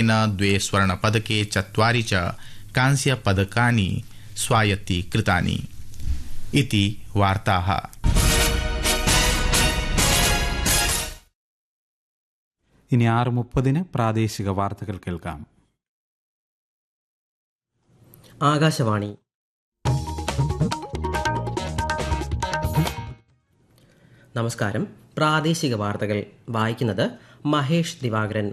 भारतेन द्वे स्वर्णपदके चत्वारि च कांस्यपदकानि स्वायत्तीकृतानि इति वार्ताः ഇനി ആറ് മുപ്പതിന് പ്രാദേശിക വാർത്തകൾ കേൾക്കാം ആകാശവാണി നമസ്കാരം പ്രാദേശിക വാർത്തകൾ വായിക്കുന്നത് മഹേഷ് ദിവാകരൻ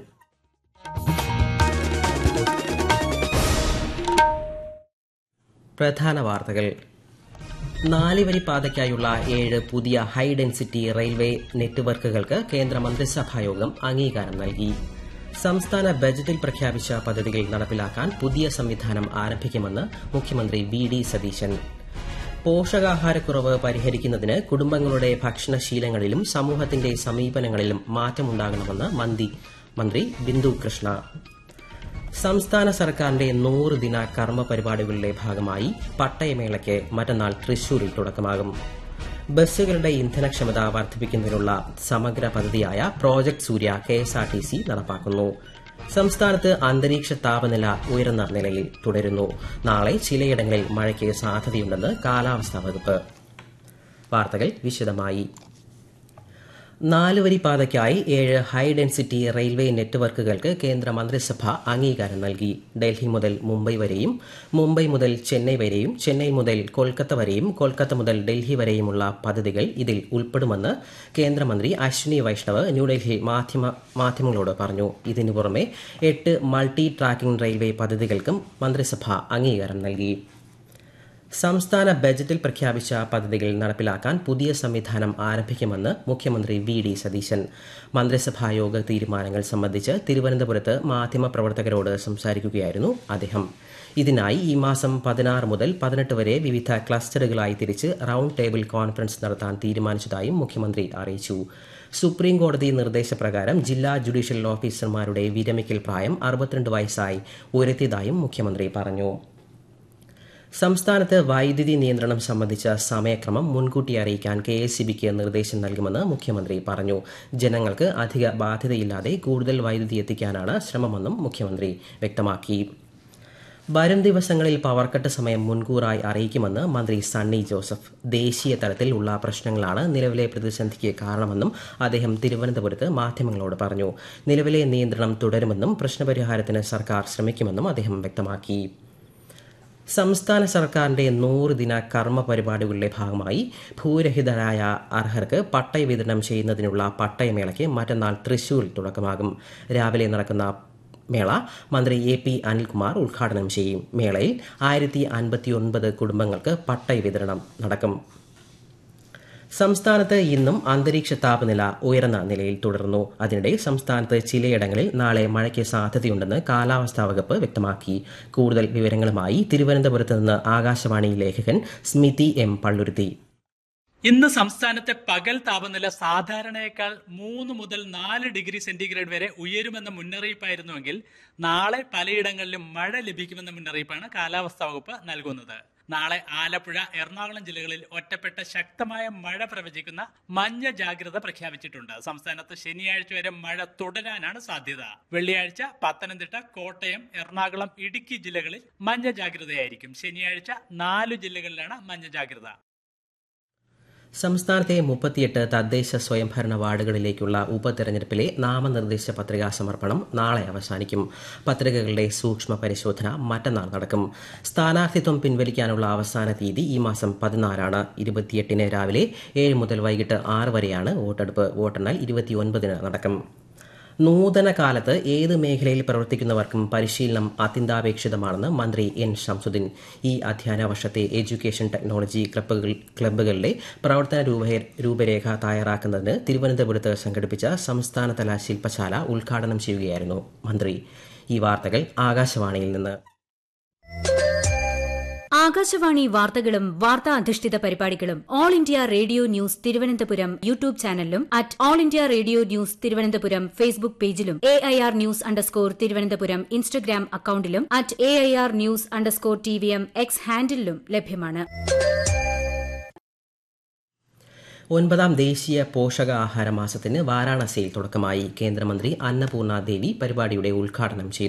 പ്രധാന വാർത്തകൾ നാലുവരി പാതയ്ക്കായുള്ള ഏഴ് പുതിയ ഹൈ ഡെൻസിറ്റി റെയിൽവേ നെറ്റ്വർക്കുകൾക്ക് കേന്ദ്ര മന്ത്രിസഭായോഗം അംഗീകാരം നൽകി സംസ്ഥാന ബജറ്റിൽ പ്രഖ്യാപിച്ച പദ്ധതികൾ നടപ്പിലാക്കാൻ പുതിയ സംവിധാനം ആരംഭിക്കുമെന്ന് മുഖ്യമന്ത്രി വി ഡി സതീശൻ പോഷകാഹാരക്കുറവ് പരിഹരിക്കുന്നതിന് കുടുംബങ്ങളുടെ ഭക്ഷണശീലങ്ങളിലും സമൂഹത്തിന്റെ സമീപനങ്ങളിലും മാറ്റമുണ്ടാകണമെന്ന് മന്ത്രി മന്ത്രി ബിന്ദു കൃഷ്ണ സംസ്ഥാന സർക്കാരിന്റെ നൂറ് ദിന കർമ്മ പരിപാടികളുടെ ഭാഗമായി പട്ടയമേളയ്ക്ക് മറ്റന്നാൾ തൃശൂരിൽ തുടക്കമാകും ബസ്സുകളുടെ ഇന്ധനക്ഷമത വർദ്ധിപ്പിക്കുന്നതിനുള്ള സമഗ്ര പദ്ധതിയായ പ്രോജക്ട് സൂര്യ കെഎസ്ആർടിസി നടപ്പാക്കുന്നു സംസ്ഥാനത്ത് അന്തരീക്ഷ താപനില ഉയർന്ന നിലയിൽ തുടരുന്നു നാളെ ചിലയിടങ്ങളിൽ മഴയ്ക്ക് സാധ്യതയുണ്ടെന്ന് കാലാവസ്ഥാ വകുപ്പ് വാർത്തകൾ വിശദമായി നാലുവരി പാതയ്ക്കായി ഏഴ് ഹൈ ഡെൻസിറ്റി റെയിൽവേ നെറ്റ്വർക്കുകൾക്ക് കേന്ദ്ര മന്ത്രിസഭ അംഗീകാരം നൽകി ഡൽഹി മുതൽ മുംബൈ വരെയും മുംബൈ മുതൽ ചെന്നൈ വരെയും ചെന്നൈ മുതൽ കൊൽക്കത്ത വരെയും കൊൽക്കത്ത മുതൽ ഡൽഹി വരെയുമുള്ള പദ്ധതികൾ ഇതിൽ ഉൾപ്പെടുമെന്ന് കേന്ദ്രമന്ത്രി അശ്വിനി വൈഷ്ണവ് ന്യൂഡൽഹിയിൽ മാധ്യമ മാധ്യമങ്ങളോട് പറഞ്ഞു ഇതിനു പുറമെ എട്ട് മൾട്ടി ട്രാക്കിംഗ് റെയിൽവേ പദ്ധതികൾക്കും മന്ത്രിസഭ അംഗീകാരം നൽകി സംസ്ഥാന ബജറ്റിൽ പ്രഖ്യാപിച്ച പദ്ധതികൾ നടപ്പിലാക്കാൻ പുതിയ സംവിധാനം ആരംഭിക്കുമെന്ന് മുഖ്യമന്ത്രി വി ഡി സതീശൻ മന്ത്രിസഭാ യോഗ തീരുമാനങ്ങൾ സംബന്ധിച്ച് തിരുവനന്തപുരത്ത് മാധ്യമപ്രവർത്തകരോട് സംസാരിക്കുകയായിരുന്നു അദ്ദേഹം ഇതിനായി ഈ മാസം പതിനാറ് മുതൽ പതിനെട്ട് വരെ വിവിധ ക്ലസ്റ്ററുകളായി തിരിച്ച് റൌണ്ട് ടേബിൾ കോൺഫറൻസ് നടത്താൻ തീരുമാനിച്ചതായും മുഖ്യമന്ത്രി അറിയിച്ചു സുപ്രീം കോടതി നിർദ്ദേശപ്രകാരം ജില്ലാ ജുഡീഷ്യൽ ഓഫീസർമാരുടെ വിരമിക്കൽ പ്രായം അറുപത്തിരണ്ട് വയസ്സായി ഉയർത്തിയതായും മുഖ്യമന്ത്രി പറഞ്ഞു സംസ്ഥാനത്ത് വൈദ്യുതി നിയന്ത്രണം സംബന്ധിച്ച സമയക്രമം മുൻകൂട്ടി അറിയിക്കാൻ കെ എസ് സി ബിക്ക് നിർദ്ദേശം നൽകുമെന്ന് മുഖ്യമന്ത്രി പറഞ്ഞു ജനങ്ങൾക്ക് അധിക ബാധ്യതയില്ലാതെ കൂടുതൽ വൈദ്യുതി എത്തിക്കാനാണ് ശ്രമമെന്നും മുഖ്യമന്ത്രി വ്യക്തമാക്കി വരും ദിവസങ്ങളിൽ പവർക്കട്ട് സമയം മുൻകൂറായി അറിയിക്കുമെന്ന് മന്ത്രി സണ്ണി ജോസഫ് ദേശീയ തലത്തിൽ ഉള്ള പ്രശ്നങ്ങളാണ് നിലവിലെ പ്രതിസന്ധിക്ക് കാരണമെന്നും അദ്ദേഹം തിരുവനന്തപുരത്ത് മാധ്യമങ്ങളോട് പറഞ്ഞു നിലവിലെ നിയന്ത്രണം തുടരുമെന്നും പ്രശ്നപരിഹാരത്തിന് സർക്കാർ ശ്രമിക്കുമെന്നും അദ്ദേഹം വ്യക്തമാക്കി സംസ്ഥാന സർക്കാരിന്റെ നൂറ് ദിന കർമ്മ പരിപാടികളുടെ ഭാഗമായി ഭൂരഹിതരായ അർഹർക്ക് പട്ടയ വിതരണം ചെയ്യുന്നതിനുള്ള പട്ടയമേളയ്ക്ക് മറ്റന്നാൾ തൃശൂരിൽ തുടക്കമാകും രാവിലെ നടക്കുന്ന മേള മന്ത്രി എ പി അനിൽകുമാർ ഉദ്ഘാടനം ചെയ്യും മേളയിൽ ആയിരത്തി അൻപത്തിയൊൻപത് കുടുംബങ്ങൾക്ക് പട്ടയ വിതരണം നടക്കും സംസ്ഥാനത്ത് ഇന്നും അന്തരീക്ഷ താപനില ഉയർന്ന നിലയിൽ തുടർന്നു അതിനിടെ സംസ്ഥാനത്ത് ചിലയിടങ്ങളിൽ നാളെ മഴയ്ക്ക് സാധ്യതയുണ്ടെന്ന് കാലാവസ്ഥാ വകുപ്പ് വ്യക്തമാക്കി കൂടുതൽ വിവരങ്ങളുമായി തിരുവനന്തപുരത്ത് നിന്ന് ആകാശവാണി ലേഖകൻ സ്മിതി എം പള്ളുരുത്തി ഇന്ന് സംസ്ഥാനത്തെ പകൽ താപനില സാധാരണയേക്കാൾ മൂന്ന് മുതൽ നാല് ഡിഗ്രി സെന്റിഗ്രേഡ് വരെ ഉയരുമെന്ന മുന്നറിയിപ്പായിരുന്നുവെങ്കിൽ നാളെ പലയിടങ്ങളിലും മഴ ലഭിക്കുമെന്ന മുന്നറിയിപ്പാണ് കാലാവസ്ഥാ വകുപ്പ് നൽകുന്നത് നാളെ ആലപ്പുഴ എറണാകുളം ജില്ലകളിൽ ഒറ്റപ്പെട്ട ശക്തമായ മഴ പ്രവചിക്കുന്ന മഞ്ഞ ജാഗ്രത പ്രഖ്യാപിച്ചിട്ടുണ്ട് സംസ്ഥാനത്ത് ശനിയാഴ്ച വരെ മഴ തുടരാനാണ് സാധ്യത വെള്ളിയാഴ്ച പത്തനംതിട്ട കോട്ടയം എറണാകുളം ഇടുക്കി ജില്ലകളിൽ മഞ്ഞ ജാഗ്രതയായിരിക്കും ശനിയാഴ്ച നാലു ജില്ലകളിലാണ് മഞ്ഞ ജാഗ്രത സംസ്ഥാനത്തെ മുപ്പത്തിയെട്ട് തദ്ദേശ സ്വയംഭരണ വാർഡുകളിലേക്കുള്ള ഉപതെരഞ്ഞെടുപ്പിലെ നാമനിർദ്ദേശ പത്രികാ സമർപ്പണം നാളെ അവസാനിക്കും പത്രികകളുടെ സൂക്ഷ്മ പരിശോധന മറ്റന്നാൾ നടക്കും സ്ഥാനാർത്ഥിത്വം പിൻവലിക്കാനുള്ള അവസാന തീയതി ഈ മാസം പതിനാലാണ് ഇരുപത്തിയെട്ടിന് രാവിലെ ഏഴ് മുതൽ വൈകിട്ട് ആറ് വരെയാണ് വോട്ടെടുപ്പ് വോട്ടെണ്ണൽ ഇരുപത്തിയൊൻപതിന് നടക്കും നൂതന കാലത്ത് ഏത് മേഖലയിൽ പ്രവർത്തിക്കുന്നവർക്കും പരിശീലനം അത്യന്താപേക്ഷിതമാണെന്ന് മന്ത്രി എൻ ഷംസുദ്ദീൻ ഈ അധ്യയന വർഷത്തെ എഡ്യൂക്കേഷൻ ടെക്നോളജി ക്ലബ്ബുകൾ ക്ലബ്ബുകളുടെ പ്രവർത്തന രൂപ രൂപരേഖ തയ്യാറാക്കുന്നതിന് തിരുവനന്തപുരത്ത് സംഘടിപ്പിച്ച സംസ്ഥാനതല ശില്പശാല ഉദ്ഘാടനം ചെയ്യുകയായിരുന്നു മന്ത്രി ഈ വാർത്തകൾ ആകാശവാണിയിൽ നിന്ന് ആകാശവാണി വാർത്തകളും വാർത്താ അധിഷ്ഠിത പരിപാടികളും All India Radio News Thiruvananthapuram YouTube ചാനലിലും at All India Radio News Thiruvananthapuram Facebook പേജിലും A I R news underscore Thiruvananthapuram Instagram അക്കൌണ്ടിലും at A I R news underscore T V M X ഹാൻഡിലും ലഭ്യമാണ് ഒൻപതാം ദേശീയ പോഷകാഹാര മാസത്തിന് വാരാണസിയിൽ തുടക്കമായി കേന്ദ്രമന്ത്രി അന്നപൂർണ ദേവി പരിപാടിയുടെ ഉദ്ഘാടനം ചെയ്തു